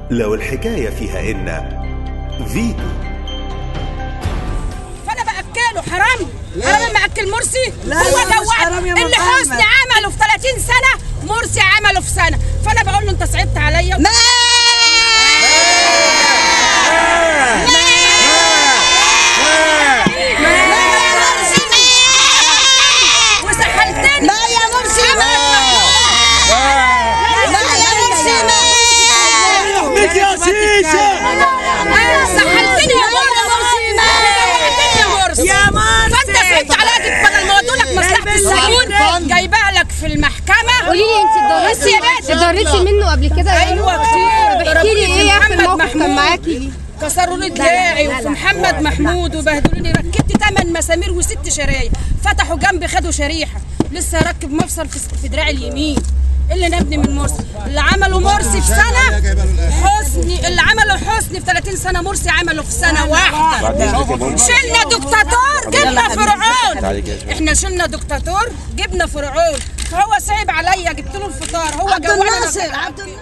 لو الحكاية فيها إن فيتو فانا باكله حرام حرام ما اكل مرسي لا، هو لا، ده مش واحد حرام يا اللي محمد. حسني عمله في 30 سنه مرسي عمله في سنه فانا بقول له انت صعبت عليا ما وسحلتني لا يا مرسي ما لا يا مرسي ما يحميك يا شيشه سحلتني يا مرسي سحلتني يا مرسي يا مرسي. فانت صعبت عليا بدل ما ودوا لك مصلحه السجون جايبها لك في المحكمه قولي لي انت بس يا باشا. اتضررتي اتضررتي منه قبل كده ايوه كتير طب احكي لي ايه يا اخي محمد الموقف كان محمود. معاكي كسروا لي دراعي وفي محمد محمود وبهدلوني ركبت ثمان مسامير وست شرايح فتحوا جنبي خدوا شريحه لسه راكب مفصل في في دراعي اليمين اللي نبني من مرسي اللي عمله مرسي في سنه حسني اللي عمله حسني في 30 سنه مرسي عمله في سنه واحده شلنا دكتاتور جبنا فرعون احنا شلنا دكتاتور جبنا فرعون فهو صعب عليا جبت له الفطار هو عبد جوانا الناصر عبد